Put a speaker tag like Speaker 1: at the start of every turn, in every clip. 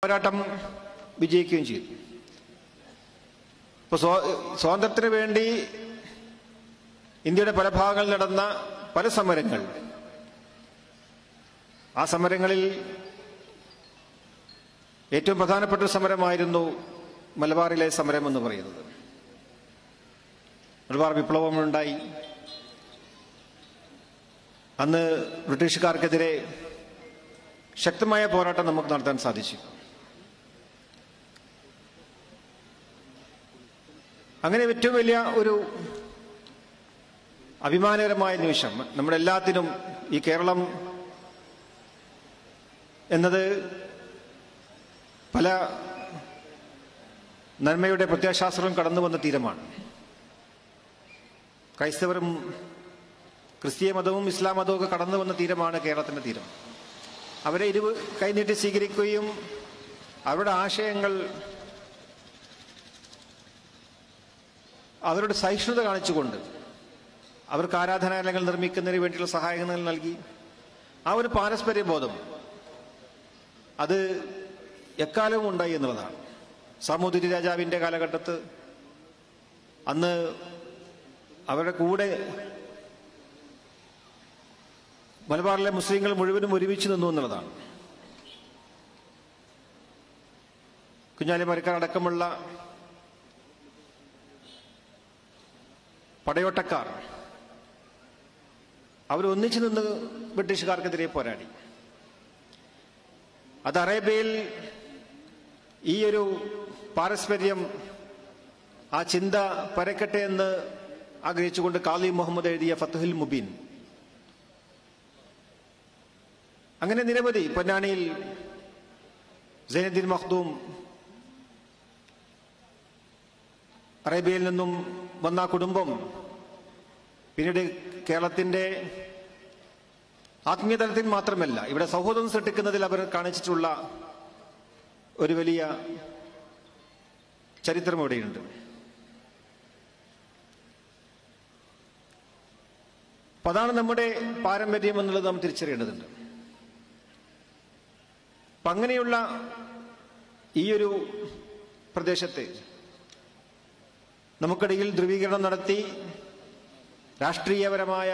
Speaker 1: പോരാട്ടം വിജയിക്കുകയും ചെയ്തു ഇപ്പോൾ സ്വാ സ്വാതന്ത്ര്യത്തിന് വേണ്ടി ഇന്ത്യയുടെ പല ഭാഗങ്ങളിൽ നടന്ന പല സമരങ്ങൾ ആ സമരങ്ങളിൽ ഏറ്റവും പ്രധാനപ്പെട്ട ഒരു സമരമായിരുന്നു മലബാറിലെ സമരം എന്ന് പറയുന്നത് മലബാർ വിപ്ലവമുണ്ടായി അന്ന് ബ്രിട്ടീഷുകാർക്കെതിരെ ശക്തമായ പോരാട്ടം നമുക്ക് നടത്താൻ സാധിച്ചു അങ്ങനെ ഏറ്റവും വലിയ ഒരു അഭിമാനകരമായ നിമിഷം നമ്മുടെ എല്ലാത്തിനും ഈ കേരളം എന്നത് പല നന്മയുടെ പ്രത്യാശാസ്ത്രവും കടന്നു വന്ന തീരമാണ് ക്രൈസ്തവരും ക്രിസ്തീയ മതവും ഇസ്ലാം മതവും ഒക്കെ കടന്നു വന്ന തീരമാണ് കേരളത്തിന്റെ തീരം അവരെ ഇരുവ് കൈനീട്ടി സ്വീകരിക്കുകയും അവരുടെ ആശയങ്ങൾ അവരുടെ സഹിഷ്ണുത കാണിച്ചുകൊണ്ട് അവർക്ക് ആരാധനാലയങ്ങൾ നിർമ്മിക്കുന്നതിന് വേണ്ടിയുള്ള സഹായങ്ങൾ നൽകി ആ ഒരു പാരസ്പര്യ ബോധം അത് എക്കാലവും ഉണ്ടായി എന്നുള്ളതാണ് സാമൂതിരി രാജാവിന്റെ കാലഘട്ടത്ത് അന്ന് അവരുടെ കൂടെ മലബാറിലെ മുസ്ലിങ്ങൾ മുഴുവനും ഒരുമിച്ച് നിന്നു എന്നുള്ളതാണ് കുഞ്ഞാലി മരക്കാർ അടക്കമുള്ള പടയോട്ടക്കാർ അവർ ഒന്നിച്ചു നിന്ന് ബ്രിട്ടീഷുകാർക്കെതിരെ പോരാടി അത് അറേബ്യയിൽ ഈ ഒരു പാരസ്പര്യം ആ ചിന്ത പരക്കട്ടെ എന്ന് ആഗ്രഹിച്ചുകൊണ്ട് കാലി മുഹമ്മദ് എഴുതിയ ഫത്തുഹുൽ മുബീൻ അങ്ങനെ നിരവധി പൊന്നാനിയിൽ സൈനുദ്ദീൻ മഖ്ദൂം അറേബ്യയിൽ നിന്നും വന്ന ആ കുടുംബം പിന്നീട് കേരളത്തിന്റെ ആത്മീയ തലത്തിൽ മാത്രമല്ല ഇവിടെ സൗഹൃദം സൃഷ്ടിക്കുന്നതിൽ അവർ കാണിച്ചിട്ടുള്ള ഒരു വലിയ ചരിത്രം ഇവിടെയുണ്ട് അപ്പൊ അതാണ് നമ്മുടെ പാരമ്പര്യം എന്നുള്ളത് നാം തിരിച്ചറിയേണ്ടതുണ്ട് അപ്പൊ അങ്ങനെയുള്ള ഈ ഒരു പ്രദേശത്തെ നമുക്കിടയിൽ ധ്രുവീകരണം നടത്തി രാഷ്ട്രീയപരമായ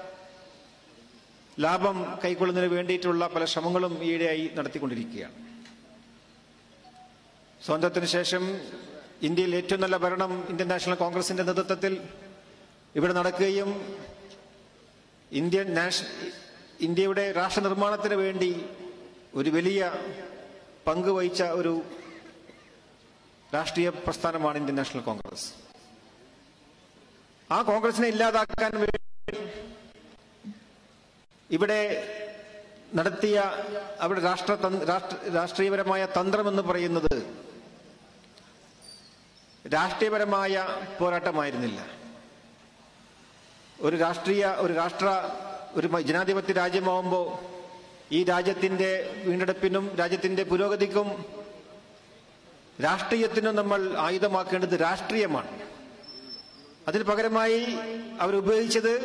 Speaker 1: ലാഭം കൈക്കൊള്ളുന്നതിന് വേണ്ടിയിട്ടുള്ള പല ശ്രമങ്ങളും ഈയിടെയായി നടത്തിക്കൊണ്ടിരിക്കുകയാണ് സ്വാതന്ത്ര്യത്തിന് ശേഷം ഇന്ത്യയിൽ ഏറ്റവും നല്ല ഭരണം ഇന്ത്യൻ നാഷണൽ കോൺഗ്രസിന്റെ നേതൃത്വത്തിൽ ഇവിടെ നടക്കുകയും ഇന്ത്യൻ നാഷ ഇന്ത്യയുടെ രാഷ്ട്ര നിർമ്മാണത്തിന് വേണ്ടി ഒരു വലിയ പങ്ക് വഹിച്ച ഒരു രാഷ്ട്രീയ പ്രസ്ഥാനമാണ് ഇന്ത്യൻ നാഷണൽ കോൺഗ്രസ് ആ കോൺഗ്രസിനെ ഇല്ലാതാക്കാൻ വേണ്ടി ഇവിടെ നടത്തിയ അവിടെ രാഷ്ട്ര തന്ത്ര- രാഷ്ട്ര രാഷ്ട്രീയപരമായ തന്ത്രം എന്ന് പറയുന്നത് രാഷ്ട്രീയപരമായ പോരാട്ടമായിരുന്നില്ല ഒരു രാഷ്ട്രീയ ഒരു രാഷ്ട്ര ഒരു മ- ജനാധിപത്യ രാജ്യമാവുമ്പോൾ ഈ രാജ്യത്തിന്റെ വീണ്ടെടുപ്പിനും രാജ്യത്തിന്റെ പുരോഗതിക്കും രാഷ്ട്രീയത്തിനും നമ്മൾ ആയുധമാക്കേണ്ടത് രാഷ്ട്രീയമാണ് അതിന് പകരമായി അവർ ഉപയോഗിച്ചത്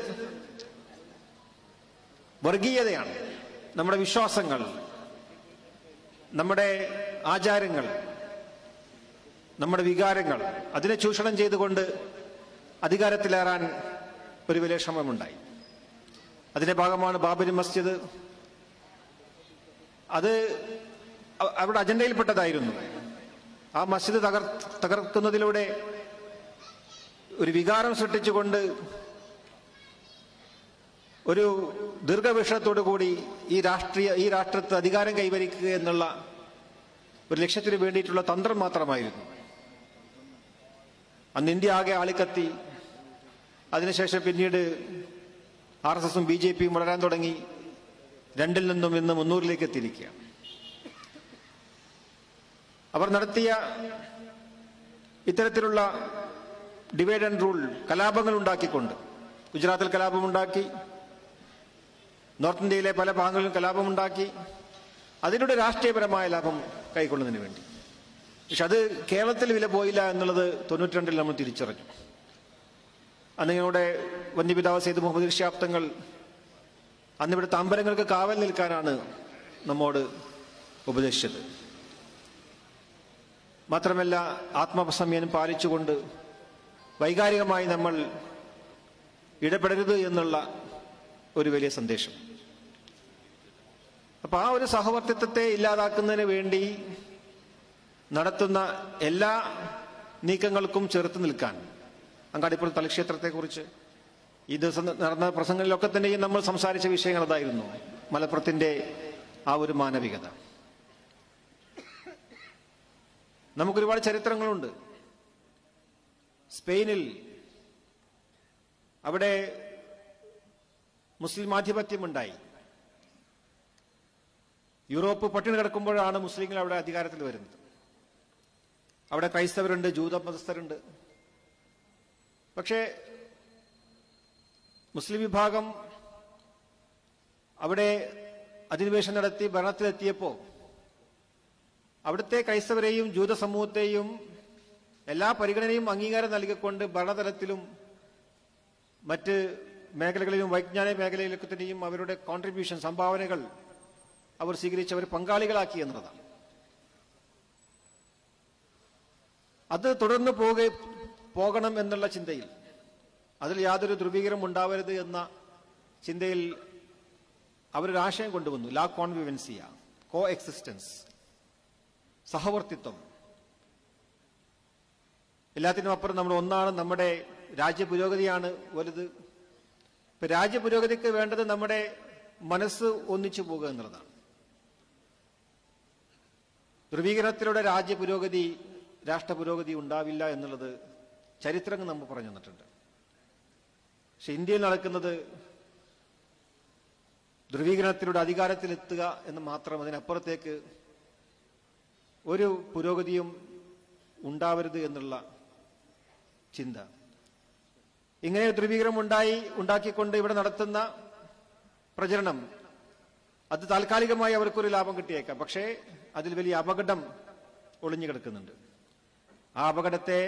Speaker 1: വർഗീയതയാണ് നമ്മുടെ വിശ്വാസങ്ങൾ നമ്മുടെ ആചാരങ്ങൾ നമ്മുടെ വികാരങ്ങൾ അതിനെ ചൂഷണം ചെയ്തുകൊണ്ട് അധികാരത്തിലേറാൻ ഒരു വലിയ ശ്രമമുണ്ടായി അതിന്റെ ഭാഗമാണ് ബാബരി മസ്ജിദ് അത് അ- അവരുടെ അജണ്ടയിൽപ്പെട്ടതായിരുന്നു ആ മസ്ജിദ് തകർ തകർക്കുന്നതിലൂടെ ഒരു വികാരം സൃഷ്ടിച്ചുകൊണ്ട് ഒരു ദീർഘവീക്ഷണത്തോടു കൂടി ഈ രാഷ്ട്രീയ ഈ രാഷ്ട്രത്ത് അധികാരം കൈവരിക്കുക എന്നുള്ള ഒരു ലക്ഷ്യത്തിന് വേണ്ടിയിട്ടുള്ള തന്ത്രം മാത്രമായിരുന്നു അന്ന് ഇന്ത്യ ആകെ ആളിക്കത്തി അതിനുശേഷം പിന്നീട് ആർ എസ് എസും ബി ജെ പിയും വളരാൻ തുടങ്ങി രണ്ടിൽ നിന്നും ഇന്ന് മുന്നൂറിലേക്ക് എത്തിയിരിക്കുകയാണ് അവർ നടത്തിയ ഇത്തരത്തിലുള്ള ഡിവൈഡ് ആൻഡ് റൂൾ കലാപങ്ങൾ ഉണ്ടാക്കിക്കൊണ്ട് ഗുജറാത്തിൽ കലാപമുണ്ടാക്കി നോർത്ത് ഇന്ത്യയിലെ പല ഭാഗങ്ങളിലും കലാപമുണ്ടാക്കി അതിലൂടെ രാഷ്ട്രീയപരമായ ലാഭം കൈക്കൊള്ളുന്നതിന് വേണ്ടി പക്ഷെ അത് കേരളത്തിൽ വില പോയില്ല എന്നുള്ളത് തൊണ്ണൂറ്റിരണ്ടിൽ നമ്മൾ തിരിച്ചറിഞ്ഞു അന്ന് ഞങ്ങളുടെ വന്യപിതാവ് സെയ്ത് മുഹമ്മദ് ഷാപ്തങ്ങൾ അന്ന് ഇവിടുത്തെ അമ്പലങ്ങൾക്ക് കാവൽ നിൽക്കാനാണ് നമ്മോട് ഉപദേശിച്ചത് മാത്രമല്ല ആത്മസംയമനം പാലിച്ചുകൊണ്ട് വൈകാരികമായി നമ്മൾ ഇടപെടരുത് എന്നുള്ള ഒരു വലിയ സന്ദേശം അപ്പൊ ആ ഒരു സഹവർത്തിത്വത്തെ ഇല്ലാതാക്കുന്നതിന് വേണ്ടി നടത്തുന്ന എല്ലാ നീക്കങ്ങൾക്കും ചെറുത്ത് നിൽക്കാൻ അങ്ങാടിപ്പുറം തലക്ഷേത്രത്തെക്കുറിച്ച് ഈ ദിവസം നടന്ന പ്രസംഗങ്ങളിലൊക്കെ തന്നെയും നമ്മൾ സംസാരിച്ച വിഷയങ്ങൾ അതായിരുന്നു മലപ്പുറത്തിന്റെ ആ ഒരു മാനവികത നമുക്കൊരുപാട് ചരിത്രങ്ങളുണ്ട് സ്പെയിനിൽ അവിടെ മുസ്ലിം ആധിപത്യമുണ്ടായി യൂറോപ്പ് പട്ടിണി കിടക്കുമ്പോഴാണ് മുസ്ലിങ്ങൾ അവിടെ അധികാരത്തിൽ വരുന്നത് അവിടെ ക്രൈസ്തവരുണ്ട് ജൂത മതസ്ഥരുണ്ട് പക്ഷേ മുസ്ലിം വിഭാഗം അവിടെ അധിനിവേശം നടത്തി ഭരണത്തിലെത്തിയപ്പോൾ അവിടുത്തെ ക്രൈസ്തവരെയും ജൂത സമൂഹത്തെയും എല്ലാ പരിഗണനയും അംഗീകാരം നൽകിക്കൊണ്ട് ഭരണതലത്തിലും മറ്റ് മേഖലകളിലും വൈജ്ഞാനിക മേഖലയിലൊക്കെ തന്നെയും അവരുടെ കോൺട്രിബ്യൂഷൻ സംഭാവനകൾ അവർ സ്വീകരിച്ച് അവർ പങ്കാളികളാക്കി എന്നതാണ് അത് തുടർന്ന് പോക പോകണം എന്നുള്ള ചിന്തയിൽ അതിൽ യാതൊരു ധ്രുവീകരണം ഉണ്ടാവരുത് എന്ന ചിന്തയിൽ അവരൊരു ആശയം കൊണ്ടുവന്നു ലാ കോൺവിവൻസിയ കോ എക്സിസ്റ്റൻസ് സഹവർത്തിത്വം എല്ലാത്തിനും അപ്പുറം നമ്മൾ ഒന്നാണ് നമ്മുടെ രാജ്യ പുരോഗതിയാണ് വലുത് ഇപ്പൊ രാജ്യ പുരോഗതിക്ക് വേണ്ടത് നമ്മുടെ മനസ്സ് ഒന്നിച്ചു പോകുക എന്നുള്ളതാണ് ധ്രുവീകരണത്തിലൂടെ രാജ്യ പുരോഗതി രാഷ്ട്ര പുരോഗതി ഉണ്ടാവില്ല എന്നുള്ളത് ചരിത്രങ്ങൾ നമ്മൾ പറഞ്ഞു തന്നിട്ടുണ്ട് പക്ഷെ ഇന്ത്യയിൽ നടക്കുന്നത് ധ്രുവീകരണത്തിലൂടെ അധികാരത്തിലെത്തുക എന്ന് മാത്രം അതിനപ്പുറത്തേക്ക് ഒരു പുരോഗതിയും ഉണ്ടാവരുത് എന്നുള്ള ചിന്ത ഇങ്ങനെ ധ്രുവീകരണം ഉണ്ടായി ഉണ്ടാക്കിക്കൊണ്ട് ഇവിടെ നടത്തുന്ന പ്രചരണം അത് താൽക്കാലികമായി അവർക്കൊരു ലാഭം കിട്ടിയേക്കാം പക്ഷേ അതിൽ വലിയ അപകടം ഒളിഞ്ഞു കിടക്കുന്നുണ്ട് ആ അപകടത്തെ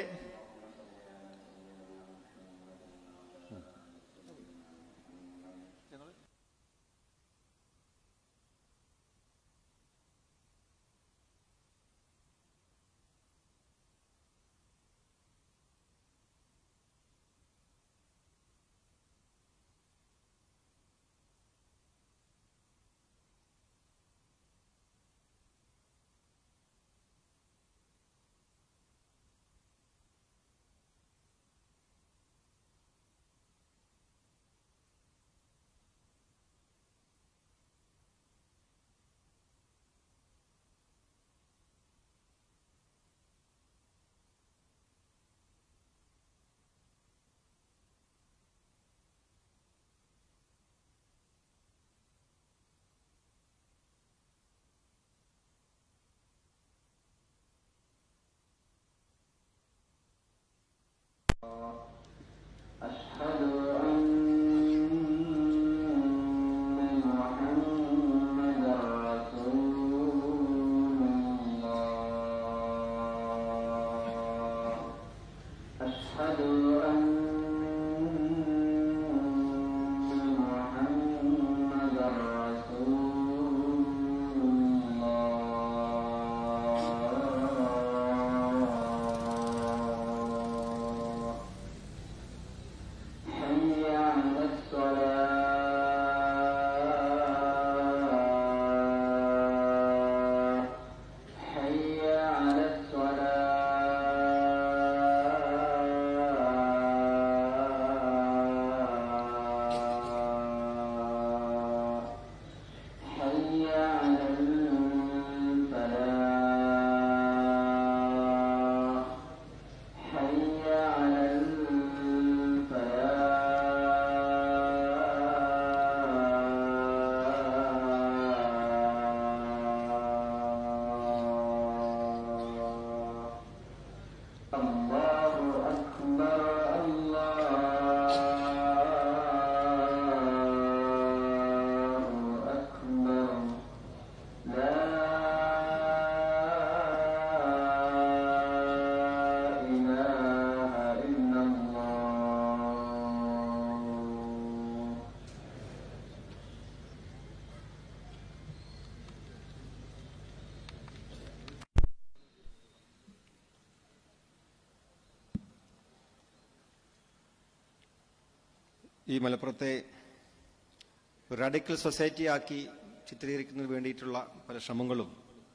Speaker 1: ഈ മലപ്പുറത്തെ ഒരു റാഡിക്കൽ സൊസൈറ്റി ആക്കി ചിത്രീകരിക്കുന്നതിന് വേണ്ടിയിട്ടുള്ള പല ശ്രമങ്ങളും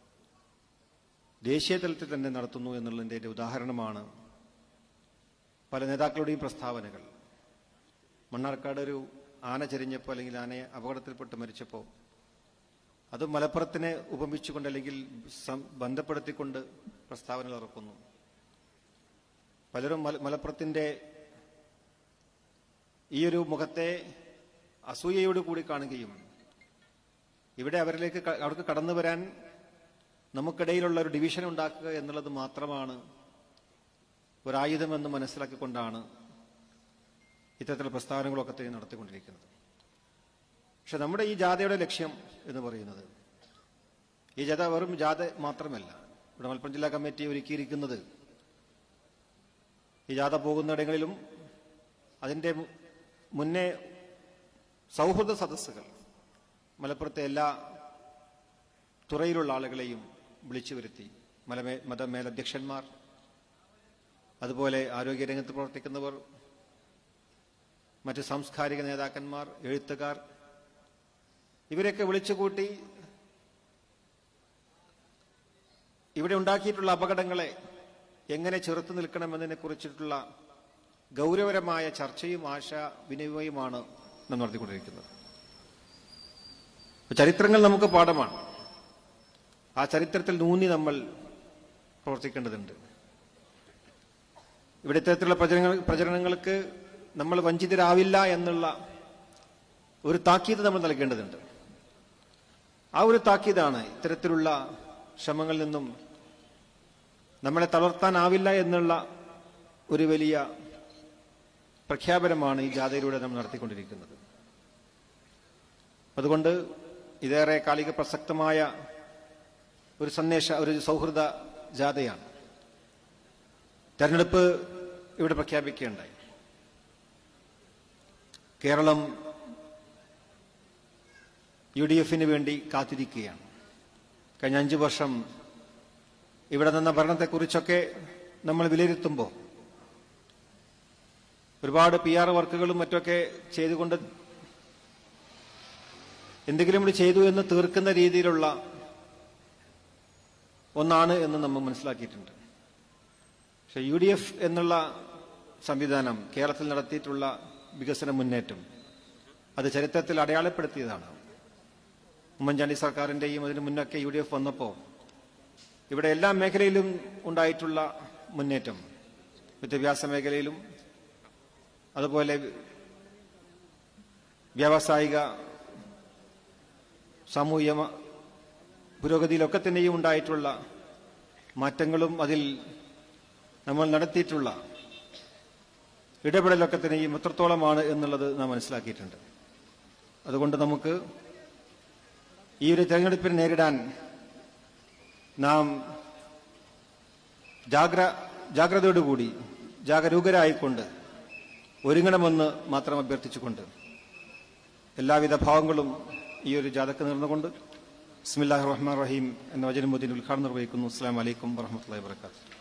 Speaker 1: ദേശീയ തലത്തിൽ തന്നെ നടത്തുന്നു എന്നുള്ളതിൻ്റെ ഒരു ഉദാഹരണമാണ് പല നേതാക്കളുടെയും പ്രസ്താവനകൾ മണ്ണാർക്കാട് ഒരു ആന ചരിഞ്ഞപ്പോൾ അല്ലെങ്കിൽ ആനയെ അപകടത്തിൽപ്പെട്ട് മരിച്ചപ്പോൾ അത് മലപ്പുറത്തിനെ ഉപമിച്ചുകൊണ്ട് അല്ലെങ്കിൽ സം- ബന്ധപ്പെടുത്തിക്കൊണ്ട് പ്രസ്താവനകൾ ഇറക്കുന്നു പലരും മല- മലപ്പുറത്തിന്റെ ഈ ഒരു മുഖത്തെ അസൂയയോട് കൂടി കാണുകയും ഇവിടെ അവരിലേക്ക് ക- അവർക്ക് കടന്നു വരാൻ നമുക്കിടയിലുള്ള ഒരു ഡിവിഷൻ ഉണ്ടാക്കുക എന്നുള്ളത് മാത്രമാണ് ഒരായുധമെന്ന് മനസ്സിലാക്കിക്കൊണ്ടാണ് ഇത്തരത്തിലുള്ള പ്രസ്താവനകളൊക്കെ തന്നെ നടത്തിക്കൊണ്ടിരിക്കുന്നത് പക്ഷെ നമ്മുടെ ഈ ജാഥയുടെ ലക്ഷ്യം എന്ന് പറയുന്നത് ഈ ജാഥ വെറും ജാഥ മാത്രമല്ല ഇവിടെ മലപ്പുറം ജില്ലാ കമ്മിറ്റി ഒരുക്കിയിരിക്കുന്നത് ഈ ജാഥ പോകുന്നിടങ്ങളിലും അതിൻ്റെ മു- മുന്നേ സൗഹൃദ സദസ്സുകൾ മലപ്പുറത്തെ എല്ലാ തുറയിലുള്ള ആളുകളെയും വിളിച്ചു വരുത്തി മലമേ മതമേലധ്യക്ഷന്മാർ അതുപോലെ ആരോഗ്യരംഗത്ത് പ്രവർത്തിക്കുന്നവർ മറ്റ് സാംസ്കാരിക നേതാക്കന്മാർ എഴുത്തുകാർ ഇവരെയൊക്കെ വിളിച്ചുകൂട്ടി ഇവിടെ ഉണ്ടാക്കിയിട്ടുള്ള അപകടങ്ങളെ എങ്ങനെ ചെറുത്തു നിൽക്കണമെന്നതിനെ കുറിച്ചിട്ടുള്ള ഗൗരവരമായ ചർച്ചയും ആശ വിനിമയവുമാണ് നാം നടത്തിക്കൊണ്ടിരിക്കുന്നത് അപ്പൊ ചരിത്രങ്ങൾ നമുക്ക് പാഠമാണ് ആ ചരിത്രത്തിൽ നൂന്നി നമ്മൾ പ്രവർത്തിക്കേണ്ടതുണ്ട് ഇവിടെ ഇത്തരത്തിലുള്ള പ്രചരണങ്ങൾ പ്രചരണങ്ങൾക്ക് നമ്മൾ വഞ്ചിതരാവില്ല എന്നുള്ള ഒരു താക്കീത് നമ്മൾ നൽകേണ്ടതുണ്ട് ആ ഒരു താക്കീതാണ് ഇത്തരത്തിലുള്ള ശ്രമങ്ങളിൽ നിന്നും നമ്മളെ തളർത്താനാവില്ല എന്നുള്ള ഒരു വലിയ പ്രഖ്യാപനമാണ് ഈ ജാഥയിലൂടെ നമ്മൾ നടത്തിക്കൊണ്ടിരിക്കുന്നത് അതുകൊണ്ട് ഇതേറെ കാലിക പ്രസക്തമായ ഒരു സന്ദേശ ഒരു സൗഹൃദ ജാഥയാണ് തെരഞ്ഞെടുപ്പ് ഇവിടെ പ്രഖ്യാപിക്കുകയുണ്ടായി കേരളം യു ഡി എഫിന് വേണ്ടി കാത്തിരിക്കുകയാണ് കഴിഞ്ഞ അഞ്ചു വർഷം ഇവിടെ നിന്ന ഭരണത്തെക്കുറിച്ചൊക്കെ നമ്മൾ വിലയിരുത്തുമ്പോൾ ഒരുപാട് പി ആർ വർക്കുകളും മറ്റൊക്കെ ചെയ്തുകൊണ്ട് എന്തെങ്കിലും കൂടി ചെയ്തു എന്ന് തീർക്കുന്ന രീതിയിലുള്ള ഒന്നാണ് എന്ന് നമ്മൾ മനസ്സിലാക്കിയിട്ടുണ്ട് പക്ഷെ യു ഡി എഫ് എന്നുള്ള സംവിധാനം കേരളത്തിൽ നടത്തിയിട്ടുള്ള വികസന മുന്നേറ്റം അത് ചരിത്രത്തിൽ അടയാളപ്പെടുത്തിയതാണ് ഉമ്മൻചാണ്ടി സർക്കാരിന്റെയും അതിനു മുന്നൊക്കെ യു ഡി എഫ് വന്നപ്പോൾ ഇവിടെ എല്ലാ മേഖലയിലും ഉണ്ടായിട്ടുള്ള മുന്നേറ്റം വിദ്യാഭ്യാസ മേഖലയിലും അതുപോലെ വ്യാവസായിക സാമൂഹിക മ- പുരോഗതിയിലൊക്കെ തന്നെയും ഉണ്ടായിട്ടുള്ള മാറ്റങ്ങളും അതിൽ നമ്മൾ നടത്തിയിട്ടുള്ള ഇടപെടലൊക്കെ തന്നെയും എത്രത്തോളമാണ് എന്നുള്ളത് നാം മനസ്സിലാക്കിയിട്ടുണ്ട് അതുകൊണ്ട് നമുക്ക് ഈ ഒരു തെരഞ്ഞെടുപ്പിനെ നേരിടാൻ നാം ജാഗ്ര ജാഗ്രതയോടുകൂടി ജാഗരൂകരായിക്കൊണ്ട് ഒരുങ്ങണമെന്ന് മാത്രം അഭ്യർത്ഥിച്ചുകൊണ്ട് എല്ലാവിധ ഭാവങ്ങളും ഈ ഒരു ജാഥക്ക് നേർന്നുകൊണ്ട് ബിസ്മില്ലാഹിർ റഹ്മാൻ റഹീം എന്ന വചനമുദ്ദീൻ ഉദ്ഘാടനം നിർവഹിക്കുന്നു അസ്സാം വലൈക്കും വറഹമത്തല്ലാ വാത്തു